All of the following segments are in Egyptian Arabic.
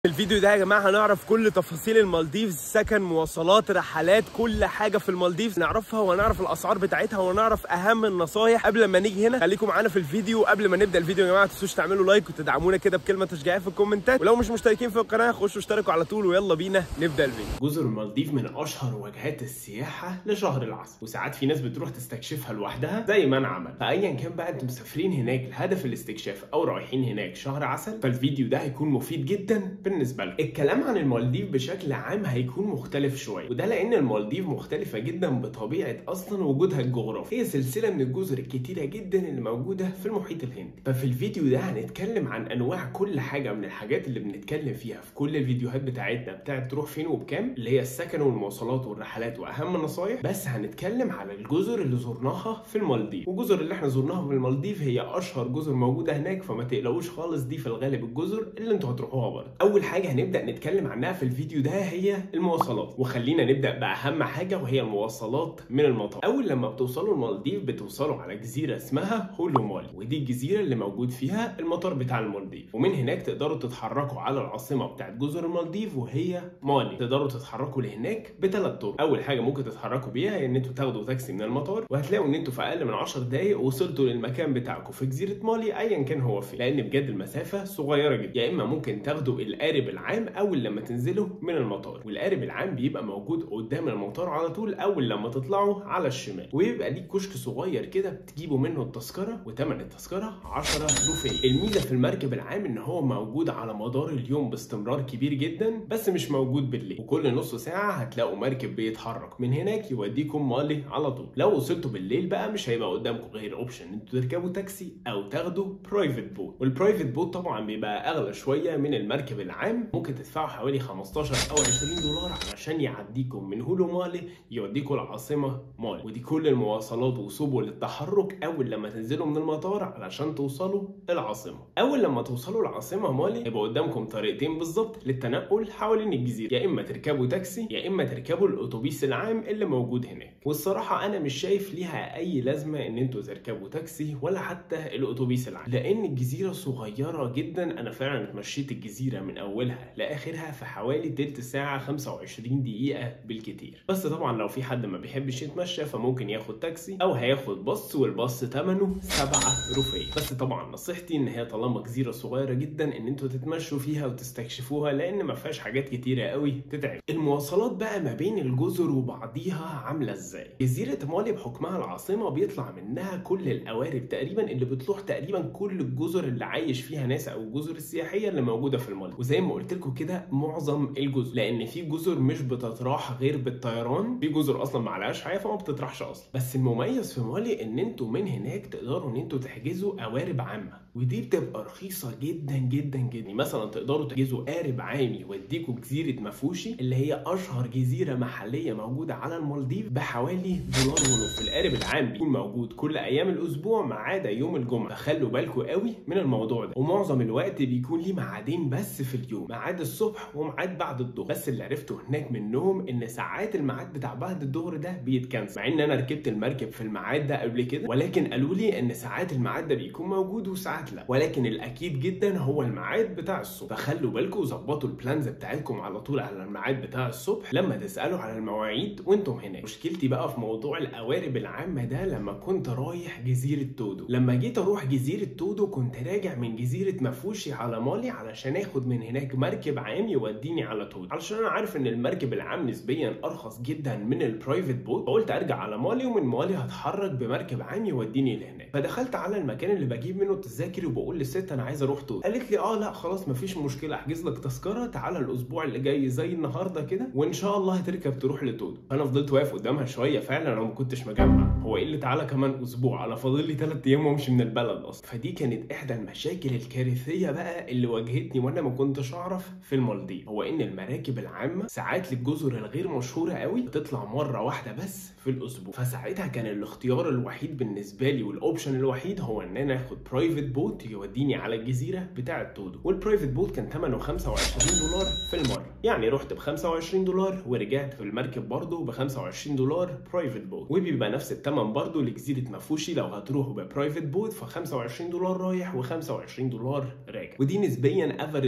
في الفيديو ده يا جماعه هنعرف كل تفاصيل المالديفز سكن مواصلات رحلات كل حاجه في المالديفز نعرفها وهنعرف الاسعار بتاعتها ونعرف اهم النصايح قبل ما نيجي هنا خليكم معانا في الفيديو قبل ما نبدا الفيديو يا جماعه ما تنسوش تعملوا لايك وتدعمونا كده بكلمه تشجيعيه في الكومنتات ولو مش مشتركين في القناه خشوا اشتركوا على طول ويلا بينا نبدا الفيديو جزر المالديف من اشهر وجهات السياحه لشهر العسل وساعات في ناس بتروح تستكشفها لوحدها زي ما انا عمل فايا كان بقى انتم مسافرين هناك لهدف الاستكشاف او رايحين هناك شهر عسل فالفيديو ده هيكون مفيد جدا بالنسبه لكم الكلام عن المالديف بشكل عام هيكون مختلف شويه وده لان المالديف مختلفه جدا بطبيعه اصلا وجودها الجغرافي هي سلسله من الجزر الكتيره جدا اللي موجوده في المحيط الهندي ففي الفيديو ده هنتكلم عن انواع كل حاجه من الحاجات اللي بنتكلم فيها في كل الفيديوهات بتاعتنا بتاعت تروح فين وبكام اللي هي السكن والمواصلات والرحلات واهم النصايح بس هنتكلم على الجزر اللي زرناها في المالديف والجزر اللي احنا زرناها في المالديف هي اشهر جزر موجوده هناك فما تقلقوش خالص دي في الغالب الجزر اللي انتوا هتروحوها برضه اول حاجه هنبدا نتكلم عنها في الفيديو ده هي المواصلات وخلينا نبدا باهم حاجه وهي المواصلات من المطار اول لما بتوصلوا المالديف بتوصلوا على جزيره اسمها هولو مالي ودي الجزيره اللي موجود فيها المطار بتاع المالديف ومن هناك تقدروا تتحركوا على العاصمه بتاعت جزر المالديف وهي مالي تقدروا تتحركوا لهناك بثلاث طرق اول حاجه ممكن تتحركوا بيها هي ان انتوا تاخدوا تاكسي من المطار وهتلاقوا ان انتوا في اقل من 10 دقائق وصلتوا للمكان بتاعكم في جزيره مالي ايا كان هو فين لان بجد المسافه صغيره جدا يا اما ممكن تاخدوا القارب العام اول لما تنزلوا من المطار والقارب العام بيبقى موجود قدام المطار على طول اول لما تطلعوا على الشمال ويبقى ليه كشك صغير كده بتجيبوا منه التذكره وثمن التذكره 10 روفيه الميزه في المركب العام ان هو موجود على مدار اليوم باستمرار كبير جدا بس مش موجود بالليل وكل نص ساعه هتلاقوا مركب بيتحرك من هناك يوديكم مالي على طول لو وصلتوا بالليل بقى مش هيبقى قدامكم غير اوبشن ان انتوا تركبوا تاكسي او تاخدوا برايفت بوت والبرايفت بوت طبعا بيبقى اغلى شويه من المركب العام ممكن تدفعوا حوالي 15 او 20 دولار علشان يعديكم من هولو مالي يوديكم العاصمه مالي ودي كل المواصلات وسبل التحرك اول لما تنزلوا من المطار علشان توصلوا العاصمه اول لما توصلوا العاصمه مالي يبقى قدامكم طريقتين بالظبط للتنقل حوالين الجزيره يا اما تركبوا تاكسي يا اما تركبوا الاتوبيس العام اللي موجود هناك والصراحه انا مش شايف ليها اي لازمه ان انتوا تركبوا تاكسي ولا حتى الاتوبيس العام لان الجزيره صغيره جدا انا فعلا اتمشيت الجزيره من اولها لاخرها في حوالي تلت ساعه 25 دقيقه بالكتير بس طبعا لو في حد ما بيحبش يتمشى فممكن ياخد تاكسي او هياخد باص والباص ثمنه 7 روفيه بس طبعا نصيحتي ان هي طالما جزيره صغيره جدا ان انتوا تتمشوا فيها وتستكشفوها لان ما فيهاش حاجات كتيره قوي تتعب المواصلات بقى ما بين الجزر وبعضيها عامله ازاي جزيره مالي بحكمها العاصمه بيطلع منها كل القوارب تقريبا اللي بتروح تقريبا كل الجزر اللي عايش فيها ناس او الجزر السياحيه اللي موجوده في المالي وزي ما قلت لكم كده معظم الجزر لان في جزر مش بتتراح غير بالطيران في جزر اصلا ما عليهاش حياه فما بتطرحش اصلا بس المميز في مالي ان انتوا من هناك تقدروا ان انتوا تحجزوا قوارب عامه ودي بتبقى رخيصه جدا جدا جدا مثلا تقدروا تحجزوا قارب عام يوديكوا جزيره مفوشي اللي هي اشهر جزيره محليه موجوده على المالديف بحوالي دولار ونص القارب العام بيكون موجود كل ايام الاسبوع ما عدا يوم الجمعه فخلوا بالكم قوي من الموضوع ده ومعظم الوقت بيكون ليه ميعادين بس في اليوم ميعاد الصبح وميعاد بعد الظهر بس اللي عرفته هناك منهم ان ساعات الميعاد بتاع بعد الظهر ده بيتكنسل مع ان انا ركبت المركب في الميعاد ده قبل كده ولكن قالوا لي ان ساعات الميعاد ده بيكون موجود وساعات لا ولكن الاكيد جدا هو الميعاد بتاع الصبح فخلوا بالكم وظبطوا البلانز بتاعتكم على طول على الميعاد بتاع الصبح لما تسالوا على المواعيد وانتم هناك مشكلتي بقى في موضوع القوارب العامه ده لما كنت رايح جزيره تودو لما جيت اروح جزيره تودو كنت راجع من جزيره مفوشي على مالي علشان اخد من هناك مركب عام يوديني على تودو علشان انا عارف ان المركب العام نسبيا ارخص جدا من البرايفت بوت فقلت ارجع على مالي ومن مالي هتحرك بمركب عام يوديني لهناك فدخلت على المكان اللي بجيب منه التذاكر وبقول للست انا عايز اروح تودو قالت لي اه لا خلاص مفيش مشكله احجز لك تذكره تعالى الاسبوع اللي جاي زي النهارده كده وان شاء الله هتركب تروح لتودو فانا فضلت واقف قدامها شويه فعلا انا ما كنتش مجمع هو ايه اللي تعالى كمان اسبوع انا فاضل لي 3 ايام وامشي من البلد اصلا فدي كانت احدى المشاكل الكارثيه بقى اللي واجهتني وانا ما كنتش اعرف في المالديف هو ان المراكب العامه ساعات للجزر الغير مشهوره قوي بتطلع مره واحده بس في الاسبوع فساعتها كان الاختيار الوحيد بالنسبه لي والاوبشن الوحيد هو ان انا اخد برايفت بوت يوديني على الجزيره بتاعه تودو والبرايفت بوت كان ثمنه 25 دولار في المره يعني رحت ب 25 دولار ورجعت في المركب برضه ب 25 دولار برايفت بوت وبيبقى نفس الثمن برضه لجزيره مفوشي لو هتروحوا ببرايفت بوت ف 25 دولار رايح و25 دولار راجع ودي نسبيا افريج الاسعار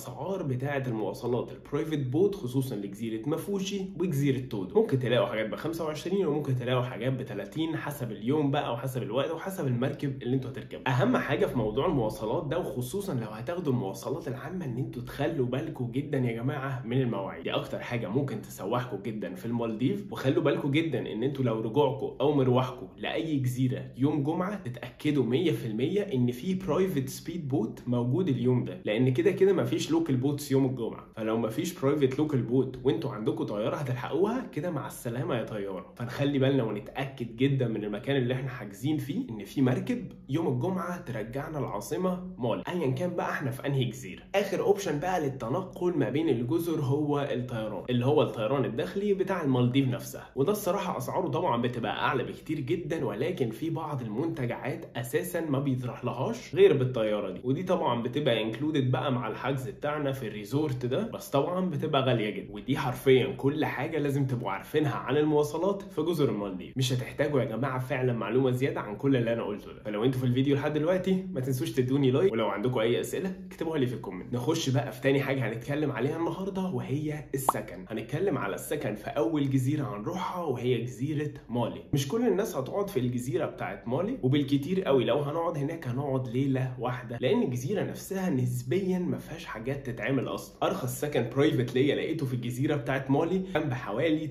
الاسعار بتاعه المواصلات البرايفت بوت خصوصا لجزيره مافوشي وجزيره تودو ممكن تلاقوا حاجات ب 25 وممكن تلاقوا حاجات ب 30 حسب اليوم بقى وحسب الوقت وحسب المركب اللي انتوا هتركبوا اهم حاجه في موضوع المواصلات ده وخصوصا لو هتاخدوا المواصلات العامه ان انتوا تخلوا بالكم جدا يا جماعه من المواعيد دي اكتر حاجه ممكن تسوحكم جدا في المالديف وخلوا بالكم جدا ان انتوا لو رجوعكم او مروحكم لاي جزيره يوم جمعه تتاكدوا 100% ان في برايفت سبيد بوت موجود اليوم ده لان كده كده مفيش لوكال بوتس يوم الجمعه فلو مفيش برايفت لوكال بوت وانتوا عندكم طياره هتلحقوها كده مع السلامه يا طياره فنخلي بالنا ونتاكد جدا من المكان اللي احنا حاجزين فيه ان في مركب يوم الجمعه ترجعنا العاصمه مالي ايا كان بقى احنا في انهي جزيره اخر اوبشن بقى للتنقل ما بين الجزر هو الطيران اللي هو الطيران الداخلي بتاع المالديف نفسها وده الصراحه اسعاره طبعا بتبقى اعلى بكتير جدا ولكن في بعض المنتجعات اساسا ما بيطرح لهاش غير بالطياره دي ودي طبعا بتبقى انكلودد بقى مع الحجز بتاعنا في الريزورت ده بس طبعا بتبقى غاليه جدا ودي حرفيا كل حاجه لازم تبقوا عارفينها عن المواصلات في جزر المالديف مش هتحتاجوا يا جماعه فعلا معلومه زياده عن كل اللي انا قلته ده فلو انتوا في الفيديو لحد دلوقتي ما تنسوش تدوني لايك ولو عندكم اي اسئله اكتبوها لي في الكومنت نخش بقى في تاني حاجه هنتكلم عليها النهارده وهي السكن هنتكلم على السكن في اول جزيره هنروحها وهي جزيره مالي مش كل الناس هتقعد في الجزيره بتاعت مالي وبالكتير قوي لو هنقعد هناك هنقعد ليله واحده لان الجزيره نفسها نسبيا ما فيهاش حاجات تتعمل اصلا ارخص سكن برايفت ليا لقيته في الجزيره بتاعت مالي كان بحوالي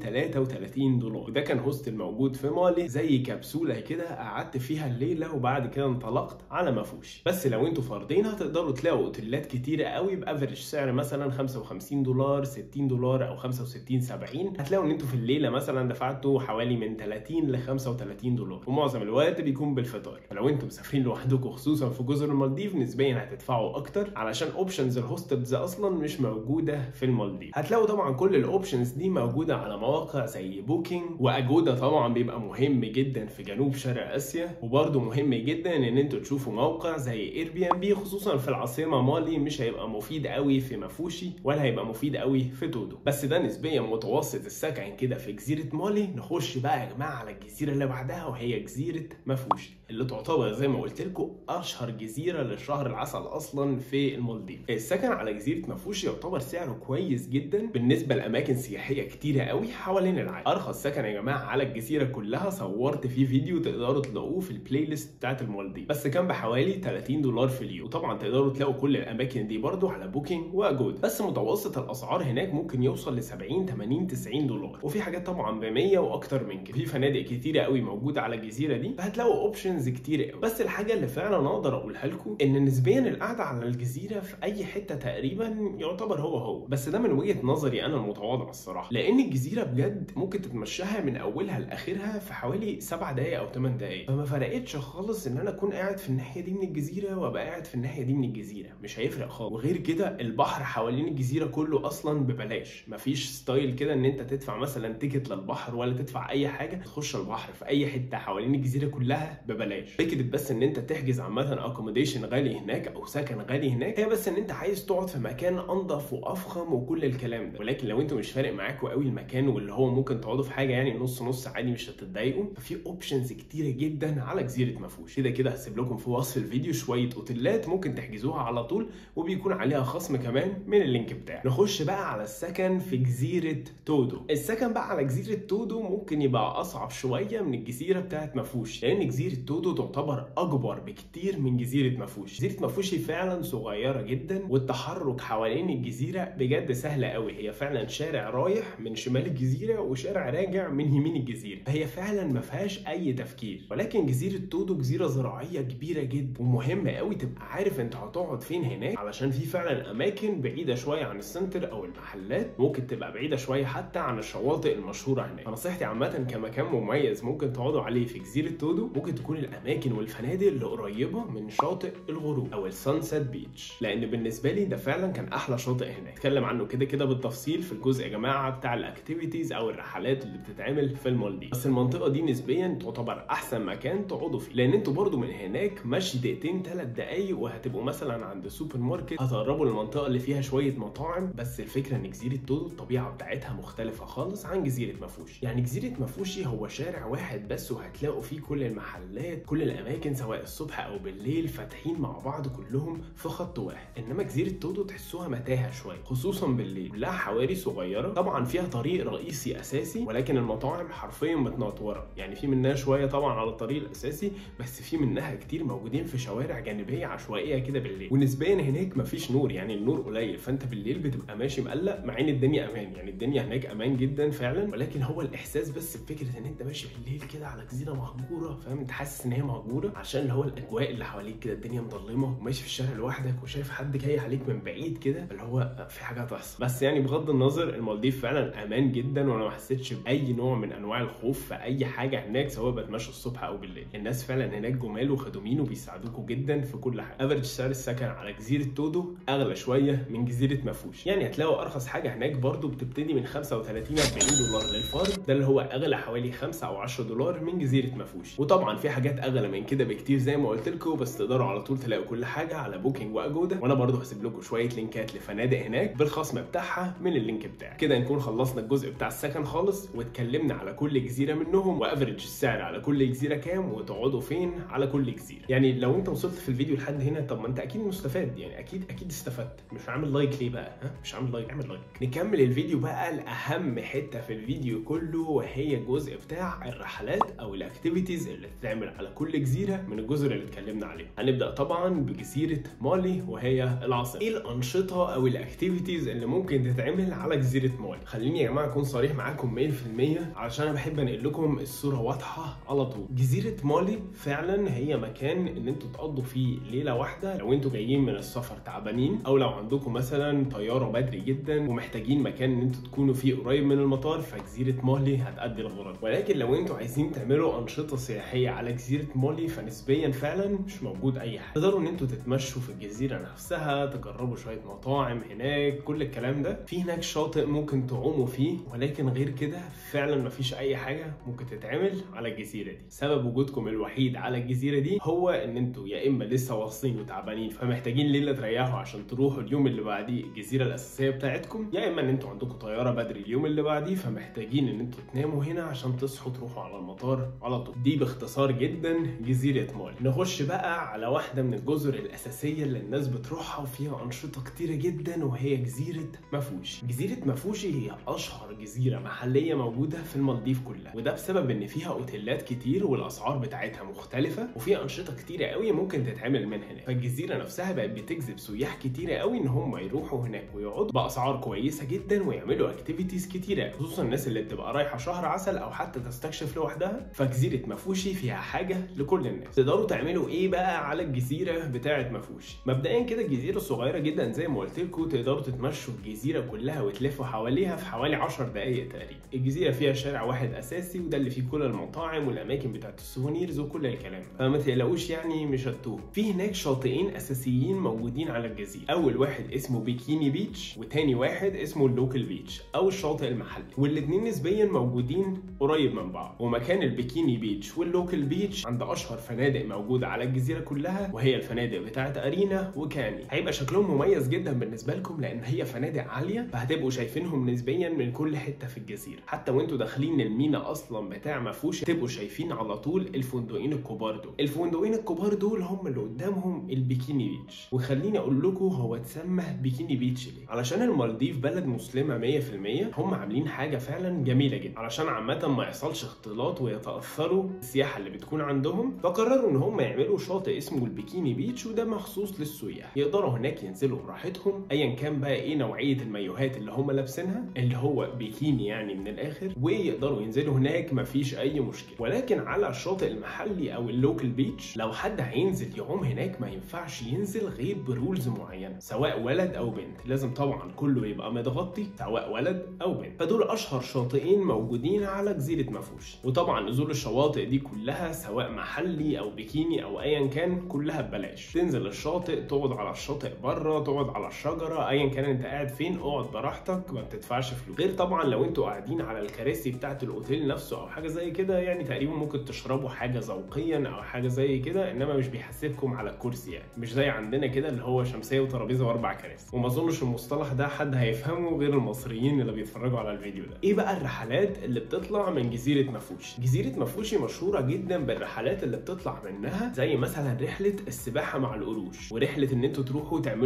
33 دولار وده كان هوستل موجود في مالي زي كبسوله كده قعدت فيها الليله وبعد كده انطلقت على مفوش بس لو انتوا فردين هتقدروا تلاقوا اوتيلات كتيره قوي بافريج سعر مثلا 55 دولار 60 دولار او 65 70 هتلاقوا ان انتوا في الليله مثلا دفعتوا حوالي من 30 ل 35 دولار ومعظم الوقت بيكون بالفطار فلو انتوا مسافرين لوحدكم خصوصا في جزر المالديف نسبيا هتدفعوا اكتر علشان اوبشنز الهوستلز اصلا مش موجوده في المالديف هتلاقوا طبعا كل الاوبشنز دي موجوده على مواقع زي بوكينج واجودا طبعا بيبقى مهم جدا في جنوب شرق اسيا وبرده مهم جدا ان انتوا تشوفوا موقع زي اير بي ام بي خصوصا في العاصمه مالي مش هيبقى مفيد قوي في مفوشي ولا هيبقى مفيد قوي في تودو بس ده نسبيا متوسط السكن كده في جزيره مالي نخش بقى يا جماعه على الجزيره اللي بعدها وهي جزيره مفوشي اللي تعتبر زي ما قلت لكم اشهر جزيره للشهر العسل اصلا في المالديف السكن على جزيره مفوشي يعتبر سعره كويس جدا بالنسبه لاماكن سياحيه كتيره قوي حوالين العالم ارخص سكن يا جماعه على الجزيره كلها صورت فيه فيديو تقدروا تلاقوه في البلاي ليست بتاعت المالديف بس كان بحوالي 30 دولار في اليوم وطبعا تقدروا تلاقوا كل الاماكن دي برضو على بوكينج واجود بس متوسط الاسعار هناك ممكن يوصل ل 70 80 90 دولار وفي حاجات طبعا ب 100 واكتر من كده في فنادق كتيره قوي موجوده على الجزيره دي فهتلاقوا اوبشنز كتير قوي بس الحاجه اللي فعلا اقدر اقولها لكم ان نسبيا القعده على الجزيره في اي حته تقريبا يعتبر هو هو بس ده من وجهه نظري انا المتواضعه الصراحه لان الجزيره بجد ممكن تتمشاها من اولها لاخرها في حوالي 7 دقائق او 8 دقائق فما فرقتش خالص ان انا اكون قاعد في الناحيه دي من الجزيره وابقى قاعد في الناحيه دي من الجزيره مش هيفرق خالص وغير كده البحر حوالين الجزيره كله اصلا ببلاش مفيش ستايل كده ان انت تدفع مثلا تيكت للبحر ولا تدفع اي حاجه تخش البحر في اي حته حوالين الجزيره كلها ببلاش فكره بس ان انت تحجز عامه اكوموديشن غالي هناك او سكن غالي هناك هي بس ان انت عايز تقعد في مكان انضف وافخم وكل الكلام ده ولكن لو انتوا مش فارق معاكم قوي المكان واللي هو ممكن تقعدوا في حاجه يعني نص نص عادي مش هتتضايقوا ففي اوبشنز كتيره جدا على جزيره مفوش كده كده هسيب لكم في وصف الفيديو شويه اوتيلات ممكن تحجزوها على طول وبيكون عليها خصم كمان من اللينك بتاعي نخش بقى على السكن في جزيره تودو السكن بقى على جزيره تودو ممكن يبقى اصعب شويه من الجزيره بتاعت مفوش لان جزيره تودو تعتبر اكبر بكتير من جزيره مفوش جزيره مفوش فعلا صغيره جدا والتحرك حوالين الجزيره بجد سهله قوي هي فعلا شارع رايح من شمال الجزيره وشارع راجع من يمين الجزيره فهي فعلا ما فيهاش اي تفكير ولكن جزيره تودو جزيره زراعيه كبيره جدا ومهم قوي تبقى عارف انت هتقعد فين هناك علشان في فعلا اماكن بعيده شويه عن السنتر او المحلات ممكن تبقى بعيده شويه حتى عن الشواطئ المشهوره هناك فنصيحتي عامه كمكان مميز ممكن تقعدوا عليه في جزيره تودو ممكن تكون الاماكن والفنادق اللي قريبه من شاطئ الغروب او السانسيت بيتش لان بالنسبه لي ده فعلا كان احلى شاطئ هناك اتكلم عنه كده كده بالتفصيل في الجزء يا جماعه بتاع الاكتيفيتيز او الرحلات اللي بتتعمل في المالديف بس المنطقه دي نسبيا تعتبر احسن مكان تقعدوا فيه لان انتوا برضو من هناك مشي دقيقتين ثلاث دقايق وهتبقوا مثلا عند سوبر ماركت هتقربوا للمنطقه اللي فيها شويه مطاعم بس الفكره ان جزيره تودو الطبيعه بتاعتها مختلفه خالص عن جزيره مفوشي يعني جزيره مفوشي هو شارع واحد بس وهتلاقوا فيه كل المحلات كل الاماكن سواء الصبح او بالليل فاتحين مع بعض كلهم في خط واحد انما جزيره تودو تحسوها متاهه شويه خصوصا بالليل لها حواري صغيره طبعا فيها طريق رئيسي اساسي ولكن المطاعم حرفيا متنطوره يعني في منها شويه طبعا على الطريق الاساسي بس في منها كتير موجودين في شوارع جانبيه عشوائيه كده بالليل ونسبيا هناك مفيش نور يعني النور قليل فانت بالليل بتبقى ماشي مقلق مع ان الدنيا امان يعني الدنيا هناك امان جدا فعلا ولكن هو الاحساس بس بفكره ان انت ماشي بالليل كده على جزيره مهجوره فاهم انت حاسس ان هي مهجوره عشان اللي هو الاجواء اللي حواليك كده الدنيا مظلمه وماشي في الشارع لوحدك وشايف حد جاي عليك من بعيد كده اللي هو في حاجه هتحصل بس يعني بغض النظر المالديف فعلا امان جدا وانا ما حسيتش باي نوع من انواع الخوف في اي حاجه هناك سواء بتمشى الصبح او بالليل الناس فعلا هناك جمال وخدومين وبيساعدوكوا جدا في كل حاجه افرج سعر السكن على جزيره تودو اغلى شويه من جزيره مفوش يعني هتلاقوا ارخص حاجه هناك برضو بتبتدي من 35 40 دولار للفرد ده اللي هو اغلى حوالي 5 او 10 دولار من جزيره مفوش وطبعا في حاجات اغلى من كده بكتير زي ما قلت لكم بس تقدروا على طول تلاقوا كل حاجه على بوكينج واجودا وانا برضو هسيب لكم شويه لينكات لفنادق هناك بالخصم بتاعها من اللينك بتاعي كده نكون خلصنا الجزء بتاع السكن خالص واتكلمنا على كل جزيره منهم وافرج السعر على كل جزيره كام وتقعدوا فين على كل جزيره يعني لو انت وصلت في الفيديو لحد هنا طب ما انت اكيد مستفاد يعني اكيد اكيد استفدت مش عامل لايك ليه بقى ها مش عامل لايك اعمل لايك نكمل الفيديو بقى لاهم حته في الفيديو كله وهي الجزء بتاع الرحلات او الاكتيفيتيز اللي تتعمل على كل جزيره من الجزر اللي اتكلمنا عليها هنبدا طبعا بجزيره مالي وهي العاصمه ايه الانشطه او الاكتيفيتيز اللي ممكن تتعمل على جزيره مالي خليني يا جماعه اكون صريح معاكم 100% علشان انا بحب انقل لكم الصوره واضحه على طول جزيره مالي فعلا هي مكان ان انتوا تقضوا فيه ليله واحده لو انتوا جايين من السفر تعبانين او لو عندكم مثلا طياره بدري جدا ومحتاجين مكان ان انتوا تكونوا فيه قريب من المطار فجزيره مالي هتأدي الغرض ولكن لو انتوا عايزين تعملوا انشطه سياحيه على جزيره مالي فنسبيا فعلا مش موجود اي حاجه تقدروا ان انتوا تتمشوا في الجزيره نفسها تجربوا شويه مطاعم هناك كل الكلام ده في هناك شاطئ ممكن تعوموا فيه ولكن غير كده فعلا مفيش اي حاجه ممكن تتعمل على الجزيره دي سبب وجودكم الوحيد على الجزيره دي هو ان انتوا يا اما لسه واصلين وتعبانين فمحتاجين ليله تريحوا عشان تروحوا اليوم اللي بعديه الجزيره الاساسيه بتاعتكم يا اما ان انتوا عندكم طياره بدري اليوم اللي بعديه فمحتاجين ان انتوا تناموا هنا عشان تصحوا تروحوا على المطار على طول دي باختصار جدا جزيره مالي نخش بقى على واحده من الجزر الاساسيه اللي الناس بتروحها وفيها انشطه كتيره جدا وهي جزيره مفوش جزيره مفوشي هي اشهر جزيره محليه موجوده في المالديف كلها وده بسبب ان فيها اوتيلات كتير والاسعار بتاعتها مختلفه وفي انشطه كتيره قوي ممكن تتعمل من هناك فالجزيره نفسها بقت بتجذب سياح كتيره قوي ان هم يروحوا هناك ويقعدوا باسعار كويسه جدا ويعملوا اكتيفيتيز كتيره خصوصا الناس اللي بتبقى رايحه شهر عسل او حتى تستكشف لوحدها فجزيره مفوشي فيها حاجه لكل الناس تقدروا تعملوا ايه بقى على الجزيره بتاعه مفوشي مبدئيا كده الجزيره صغيره جدا زي ما قلت لكم تقدروا تتمشوا الجزيره كلها وتلفوا حواليها في حوالي 10 دقائق تقريبا الجزيره فيها شارع واحد اساسي وده اللي فيه كل المطاعم والاماكن بتاعه السوفونيرز وكل الكلام ده فما تقلقوش يعني مش هتوه في هناك شاطئين اساسيين موجودين على الجزيره اول واحد اسمه بيكيني بيتش وتاني واحد اسمه اللوكال بيتش او الشاطئ المحلي والاثنين نسبيا موجودين قريب من بعض ومكان البيكيني بيتش واللوكال بيتش عند اشهر فنادق موجوده على الجزيره كلها وهي الفنادق بتاعه ارينا وكاني هيبقى شكلهم مميز جدا بالنسبه لكم لان هي فنادق عاليه فهتبقوا شايفينهم نسبيا من كل حته في الجزيره حتى وانتوا داخلين المينا اصلا بتاع مفوش تبقوا شايفين على طول الفندقين الكبار دول الفندقين الكبار دول هم اللي قدامهم البيكيني بيتش وخليني اقول لكم هو اتسمى بيكيني بيتش ليه علشان المالديف بلد مسلمه 100% هم عاملين حاجه فعلا جميله جدا علشان عامه ما يحصلش اختلاط ويتاثروا السياحه اللي بتكون عندهم فقرروا ان هم يعملوا شاطئ اسمه البيكيني بيتش وده مخصوص للسياح يقدروا هناك ينزلوا براحتهم ايا كان بقى ايه نوعيه المايوهات اللي هم لابسينها اللي هو بيكيني يعني من الاخر ويقدروا ينزلوا هناك مفيش اي مشكله ولكن على الشاطئ المحلي او اللوكال بيتش لو حد هينزل يعوم هناك ما ينفعش ينزل غير برولز معينه سواء ولد او بنت لازم طبعا كله يبقى متغطي سواء ولد او بنت فدول اشهر شاطئين موجودين على جزيره مفوش وطبعا نزول الشواطئ دي كلها سواء محلي او بيكيني او ايا كان كلها ببلاش تنزل الشاطئ تقعد على الشاطئ بره تقعد على الشجره ايا كان انت قاعد فين اقعد براحتك ما بتدفعش فلوس غير طبعا لو انتوا قاعدين على الكراسي بتاعه الاوتيل نفسه او حاجه زي كده يعني تقريبا ممكن تشربوا حاجه ذوقيا او حاجه زي كده انما مش بيحاسبكم على الكرسي يعني مش زي عندنا كده اللي هو شمسيه وترابيزه واربع كراسي وما اظنش المصطلح ده حد هيفهمه غير المصريين اللي بيتفرجوا على الفيديو ده ايه بقى الرحلات اللي بتطلع من جزيره مفوشي جزيره مفوشي مشهوره جدا بالرحلات اللي بتطلع منها زي مثلا رحله السباحه مع القروش ورحله ان انتوا تروحوا تعملوا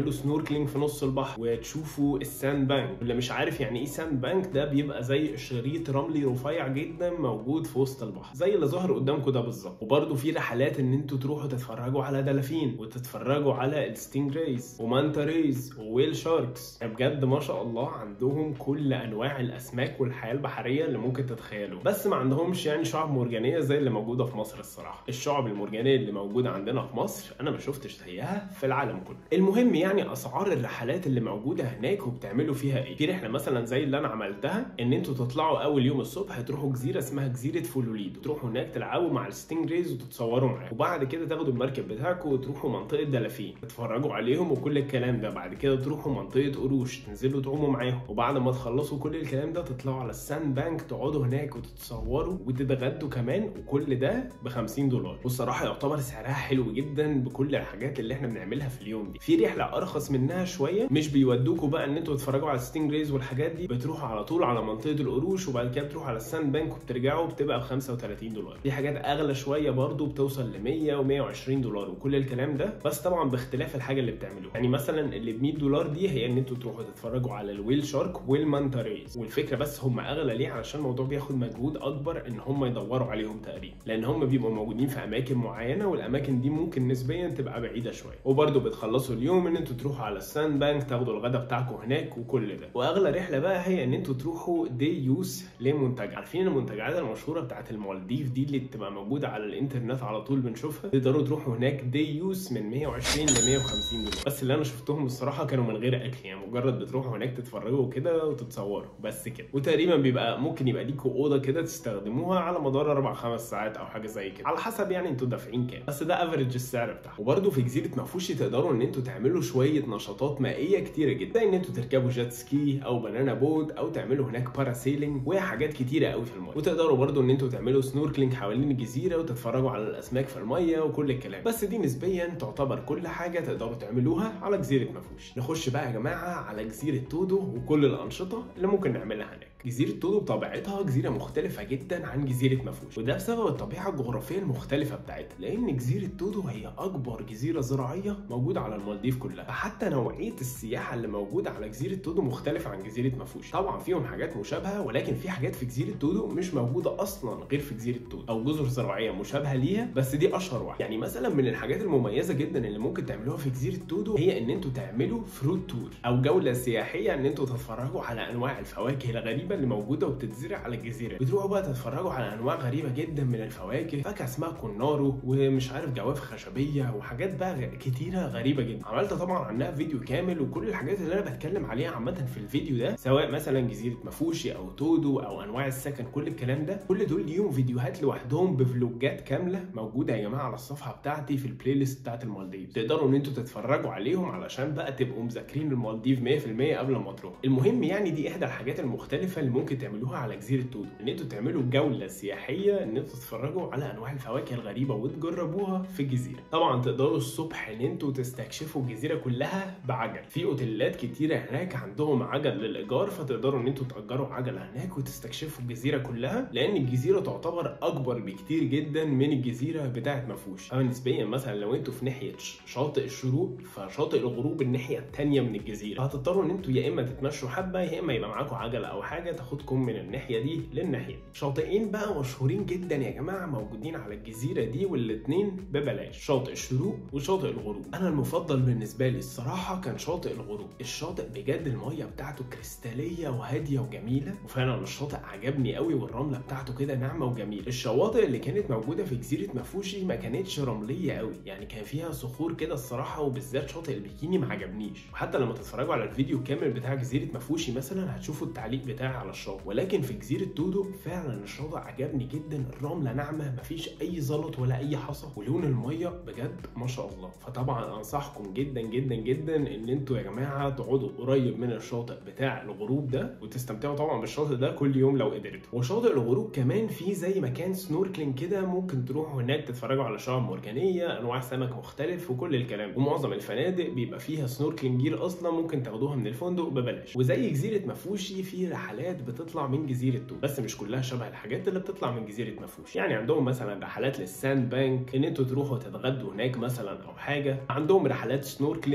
تعملوا سنوركلينج في نص البحر وتشوفوا الساند بانك اللي مش عارف يعني ايه ساند بانك ده بيبقى زي شريط رملي رفيع جدا موجود في وسط البحر زي اللي ظهر قدامكم ده بالظبط وبرده في رحلات ان انتوا تروحوا تتفرجوا على دلافين وتتفرجوا على الستينج ريز ومانتا ريز وويل شاركس بجد ما شاء الله عندهم كل انواع الاسماك والحياه البحريه اللي ممكن تتخيلوا بس ما عندهمش يعني شعب مرجانيه زي اللي موجوده في مصر الصراحه الشعب المرجانيه اللي موجوده عندنا في مصر انا ما شفتش زيها في العالم كله المهم يعني اسعار الرحلات اللي موجوده هناك وبتعملوا فيها ايه في رحله مثلا زي اللي انا عملتها ان انتوا تطلعوا اول يوم الصبح تروحوا جزيره اسمها جزيره فلوليدو تروحوا هناك تلعبوا مع الستينج ريز وتتصوروا معاهم وبعد كده تاخدوا المركب بتاعكم وتروحوا منطقه دلافين تتفرجوا عليهم وكل الكلام ده بعد كده تروحوا منطقه قروش تنزلوا تعوموا معاهم وبعد ما تخلصوا كل الكلام ده تطلعوا على الساند بانك تقعدوا هناك وتتصوروا وتتغدوا كمان وكل ده ب 50 دولار والصراحه يعتبر سعرها حلو جدا بكل الحاجات اللي احنا بنعملها في اليوم دي في رحله ارخص منها شويه مش بيودوكوا بقى ان انتوا تتفرجوا على الستينج ريز والحاجات دي بتروحوا على طول على منطقه القروش وبعد كده بتروحوا على الساند بانك وبترجعوا بتبقى ب 35 دولار في حاجات اغلى شويه برضو بتوصل ل 100 و120 دولار وكل الكلام ده بس طبعا باختلاف الحاجه اللي بتعملوها يعني مثلا اللي ب 100 دولار دي هي ان انتوا تروحوا تتفرجوا على الويل شارك والمانتا ريز والفكره بس هم اغلى ليه علشان الموضوع بياخد مجهود اكبر ان هم يدوروا عليهم تقريبا لان هم بيبقوا موجودين في اماكن معينه والاماكن دي ممكن نسبيا تبقى بعيده شويه وبرده بتخلصوا اليوم ان انتوا تروحوا على الساند بانك تاخدوا الغدا بتاعكم هناك وكل ده واغلى رحله بقى هي ان انتوا تروحوا دي يوس لمنتجع عارفين المنتجعات المشهوره بتاعت المالديف دي اللي بتبقى موجوده على الانترنت على طول بنشوفها تقدروا تروحوا هناك دي يوس من 120 ل 150 دولار بس اللي انا شفتهم الصراحه كانوا من غير اكل يعني مجرد بتروحوا هناك تتفرجوا كده وتتصوروا بس كده وتقريبا بيبقى ممكن يبقى ليكوا اوضه كده تستخدموها على مدار اربع خمس ساعات او حاجه زي كده على حسب يعني انتوا دافعين كام بس ده افريج السعر بتاعه وبرده في جزيره مفوشي تقدروا ان انتوا تعملوا شويه نشاطات مائيه كتيره جدا زي ان انتوا تركبوا جيت سكي او بنانا بوت او تعملوا هناك باراسيلينج وحاجات كتيره قوي في الميه وتقدروا برده ان انتوا تعملوا سنوركلينج حوالين الجزيره وتتفرجوا على الاسماك في الميه وكل الكلام بس دي نسبيا تعتبر كل حاجه تقدروا تعملوها على جزيره مفوش نخش بقى يا جماعه على جزيره تودو وكل الانشطه اللي ممكن نعملها هناك جزيرة تودو بطبيعتها جزيرة مختلفة جدا عن جزيرة مفوش وده بسبب الطبيعة الجغرافية المختلفة بتاعتها لأن جزيرة تودو هي أكبر جزيرة زراعية موجودة على المالديف كلها فحتى نوعية السياحة اللي موجودة على جزيرة تودو مختلفة عن جزيرة مفوش طبعا فيهم حاجات مشابهة ولكن في حاجات في جزيرة تودو مش موجودة أصلا غير في جزيرة تودو أو جزر زراعية مشابهة ليها بس دي أشهر واحدة يعني مثلا من الحاجات المميزة جدا اللي ممكن تعملوها في جزيرة تودو هي إن أنتوا تعملوا فروت تور أو جولة سياحية إن أنتوا تتفرجوا على أنواع الفواكه الغريبة اللي موجودة وبتتزرع على الجزيرة بتروحوا بقى تتفرجوا على أنواع غريبة جدا من الفواكه فاكهة اسمها كونارو ومش عارف جواف خشبية وحاجات بقى كتيرة غريبة جدا عملت طبعا عنها فيديو كامل وكل الحاجات اللي أنا بتكلم عليها عامة في الفيديو ده سواء مثلا جزيرة مفوشي أو تودو أو أنواع السكن كل الكلام ده كل دول ليهم فيديوهات لوحدهم بفلوجات كاملة موجودة يا جماعة على الصفحة بتاعتي في البلاي ليست بتاعت المالديف تقدروا إن أنتوا تتفرجوا عليهم علشان بقى تبقوا مذاكرين المالديف 100% قبل ما تروحوا المهم يعني دي إحدى الحاجات المختلفة اللي ممكن تعملوها على جزيرة تودو إن أنتوا تعملوا جولة سياحية إن أنتوا تتفرجوا على أنواع الفواكه الغريبة وتجربوها في الجزيرة طبعا تقدروا الصبح إن أنتوا تستكشفوا الجزيرة كلها بعجل في أوتيلات كتيرة هناك عندهم عجل للإيجار فتقدروا إن أنتوا تأجروا عجلة هناك وتستكشفوا الجزيرة كلها لأن الجزيرة تعتبر أكبر بكتير جدا من الجزيرة بتاعة مفوش أما نسبيا مثلا لو أنتوا في ناحية شاطئ الشروق فشاطئ الغروب الناحية التانية من الجزيرة هتضطروا إن أنتوا يا إما تتمشوا حبة يا إما يبقى معاكم عجلة أو حاجة تاخدكم من الناحية دي للناحية دي شاطئين بقى مشهورين جدا يا جماعة موجودين على الجزيرة دي والاتنين ببلاش شاطئ الشروق وشاطئ الغروب أنا المفضل بالنسبة لي الصراحة كان شاطئ الغروب الشاطئ بجد المية بتاعته كريستالية وهادية وجميلة وفعلا الشاطئ عجبني قوي والرملة بتاعته كده ناعمة وجميلة الشواطئ اللي كانت موجودة في جزيرة مفوشي ما كانتش رملية قوي يعني كان فيها صخور كده الصراحة وبالذات شاطئ البيكيني ما عجبنيش وحتى لما تتفرجوا على الفيديو كامل بتاع جزيرة مفوشي مثلا هتشوفوا التعليق بتاعي على الشاطئ ولكن في جزيرة تودو فعلا الشاطئ عجبني جدا الرملة ناعمة مفيش أي زلط ولا أي حصى ولون المية بجد ما شاء الله فطبعا أنصحكم جدا جدا جدا إن انتوا يا جماعة تقعدوا قريب من الشاطئ بتاع الغروب ده وتستمتعوا طبعا بالشاطئ ده كل يوم لو قدرتوا وشاطئ الغروب كمان فيه زي مكان سنوركلينج كده ممكن تروحوا هناك تتفرجوا على شعاب مرجانية أنواع سمك مختلف وكل الكلام ومعظم الفنادق بيبقى فيها سنوركلينج جير أصلا ممكن تاخدوها من الفندق ببلاش وزي جزيرة مفوشي في رحلات بتطلع من جزيرة تو بس مش كلها شبه الحاجات اللي بتطلع من جزيرة مفوش يعني عندهم مثلا رحلات للساند بانك ان انتوا تروحوا تتغدوا هناك مثلا او حاجة عندهم رحلات سنوركلينج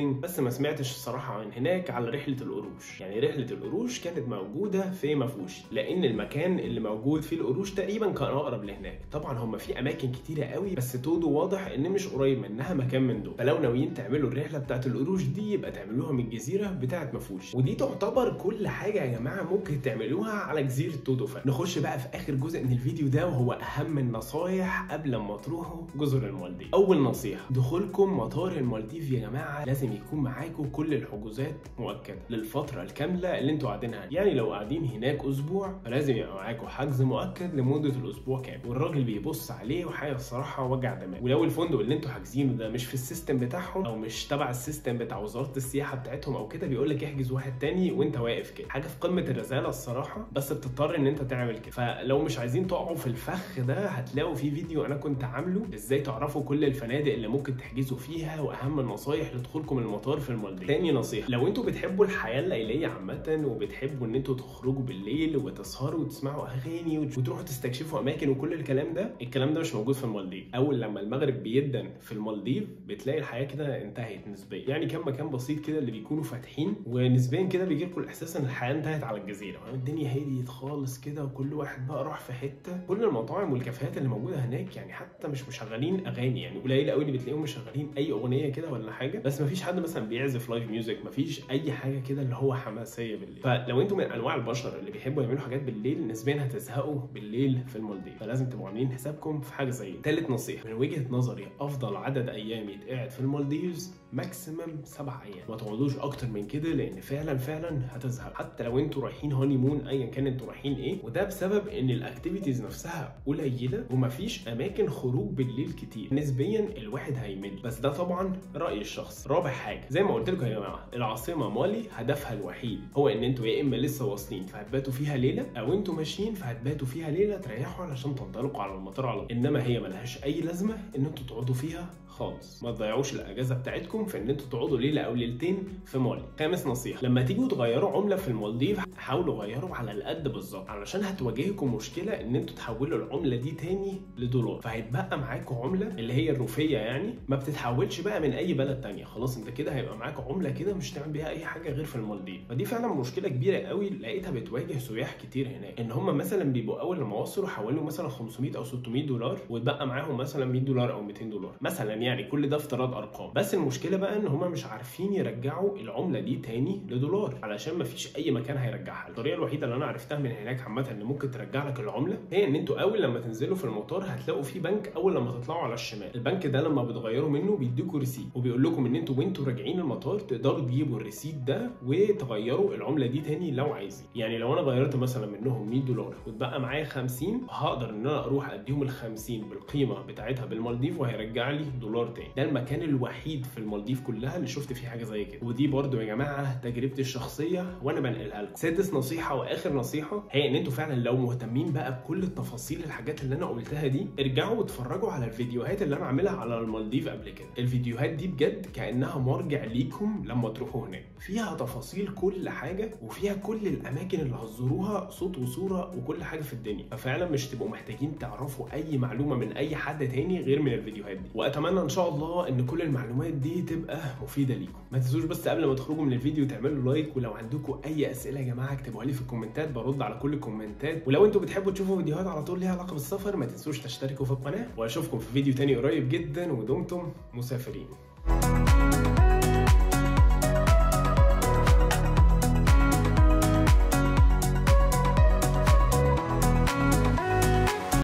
سنوركلينج بس ما سمعتش الصراحه عن هناك على رحله القروش يعني رحله القروش كانت موجوده في مفوشي لان المكان اللي موجود فيه القروش تقريبا كان اقرب لهناك طبعا هم في اماكن كتيره قوي بس تودو واضح ان مش قريب منها مكان من دول فلو ناويين تعملوا الرحله بتاعت القروش دي يبقى تعملوها من الجزيره بتاعت مفوشي ودي تعتبر كل حاجه يا جماعه ممكن تعملوها على جزيره تودو فعلا نخش بقى في اخر جزء من الفيديو ده وهو اهم النصايح قبل ما تروحوا جزر المالديف اول نصيحه دخولكم مطار المالديف يا جماعه لازم يكون معاكم كل الحجوزات مؤكده للفتره الكامله اللي انتوا قاعدينها يعني لو قاعدين هناك اسبوع فلازم يبقى معاكم حجز مؤكد لمده الاسبوع كامل والراجل بيبص عليه وحاجه الصراحه وجع دماغ ولو الفندق اللي انتوا حاجزينه ده مش في السيستم بتاعهم او مش تبع السيستم بتاع وزاره السياحه بتاعتهم او كده بيقول لك احجز واحد تاني وانت واقف كده حاجه في قمه الرزاله الصراحه بس بتضطر ان انت تعمل كده فلو مش عايزين تقعوا في الفخ ده هتلاقوا في فيديو انا كنت عامله ازاي تعرفوا كل الفنادق اللي ممكن تحجزوا فيها واهم النصايح لدخولكم المطار في المالديف تاني نصيحه لو انتوا بتحبوا الحياه الليليه عامه وبتحبوا ان انتوا تخرجوا بالليل وتسهروا وتسمعوا اغاني وتروحوا تستكشفوا اماكن وكل الكلام ده الكلام ده مش موجود في المالديف اول لما المغرب بيدن في المالديف بتلاقي الحياه كده انتهت نسبيا يعني كم مكان بسيط كده اللي بيكونوا فاتحين ونسبيا كده بيجي لكم الاحساس ان الحياه انتهت على الجزيره الدنيا هديت خالص كده وكل واحد بقى راح في حته كل المطاعم والكافيهات اللي موجوده هناك يعني حتى مش مشغلين اغاني يعني قليل قوي اللي بتلاقيهم مشغلين اي اغنيه كده ولا حاجه بس مفيش حد مثلا بيعزف لايف ميوزك مفيش اي حاجه كده اللي هو حماسيه بالليل فلو انتم من انواع البشر اللي بيحبوا يعملوا حاجات بالليل نسبيا هتزهقوا بالليل في المالديف فلازم تبقوا عاملين حسابكم في حاجه زي ثالث نصيحه من وجهه نظري افضل عدد ايام يتقعد في المالديفز ماكسيمم سبع ايام ما تقعدوش اكتر من كده لان فعلا فعلا هتزهق حتى لو انتوا رايحين هاني مون ايا كان انتوا رايحين ايه وده بسبب ان الاكتيفيتيز نفسها قليله ومفيش اماكن خروج بالليل كتير نسبيا الواحد هيمل بس ده طبعا راي الشخص رابع حاجه زي ما قلت لكم يا جماعه العاصمه مالي هدفها الوحيد هو ان انتوا يا اما لسه واصلين فهتباتوا فيها ليله او انتوا ماشيين فهتباتوا فيها ليله تريحوا علشان تنطلقوا على المطار على طول انما هي ملهاش اي لازمه ان انتوا تقعدوا فيها خالص ما تضيعوش الاجازه بتاعتكم في ان انتوا تقعدوا ليله او ليلتين في مالي خامس نصيحه لما تيجوا تغيروا عمله في المالديف حاولوا غيروا على القد بالظبط علشان هتواجهكم مشكله ان انتوا تحولوا العمله دي تاني لدولار فهيتبقى معاكم عمله اللي هي الروفيه يعني ما بتتحولش بقى من اي بلد تانية خلاص انت كده هيبقى معاك عمله كده مش تعمل بيها اي حاجه غير في المالديف فدي فعلا مشكله كبيره قوي لقيتها بتواجه سياح كتير هناك ان هم مثلا بيبقوا اول لما وصلوا حولوا مثلا 500 او 600 دولار واتبقى معاهم مثلا 100 دولار او 200 دولار مثلا يعني كل ده افتراض ارقام بس المشكله بقى ان هم مش عارفين يرجعوا العمله دي تاني لدولار علشان ما فيش اي مكان هيرجعها الطريقه الوحيده اللي انا عرفتها من هناك عامه اللي ممكن ترجع لك العمله هي ان انتوا اول لما تنزلوا في المطار هتلاقوا في بنك اول لما تطلعوا على الشمال البنك ده لما بتغيروا منه بيديكوا ريسيت وبيقول لكم ان انتوا وانتوا راجعين المطار تقدروا تجيبوا الريسيت ده وتغيروا العمله دي تاني لو عايزين يعني لو انا غيرت مثلا منهم 100 دولار واتبقى معايا 50 هقدر ان انا اروح اديهم ال 50 بالقيمه بتاعتها بالمالديف وهيرجع لي دولار تاني ده المكان الوحيد في المالديف كلها اللي شفت فيه حاجه زي كده ودي برضو يا جماعه تجربتي الشخصيه وانا بنقلها لكم سادس نصيحه واخر نصيحه هي ان انتوا فعلا لو مهتمين بقى بكل التفاصيل الحاجات اللي انا قلتها دي ارجعوا واتفرجوا على الفيديوهات اللي انا عاملها على المالديف قبل كده الفيديوهات دي بجد كانها مرجع ليكم لما تروحوا هناك فيها تفاصيل كل حاجه وفيها كل الاماكن اللي هتزوروها صوت وصوره وكل حاجه في الدنيا ففعلا مش تبقوا محتاجين تعرفوا اي معلومه من اي حد تاني غير من الفيديوهات دي واتمنى ان شاء الله ان كل المعلومات دي تبقى مفيده ليكم ما تنسوش بس قبل ما تخرجوا من الفيديو تعملوا لايك ولو عندكم اي اسئله يا جماعه اكتبوها لي في الكومنتات برد على كل الكومنتات ولو انتوا بتحبوا تشوفوا فيديوهات على طول ليها علاقه بالسفر ما تنسوش تشتركوا في القناه واشوفكم في فيديو تاني قريب جدا ودمتم مسافرين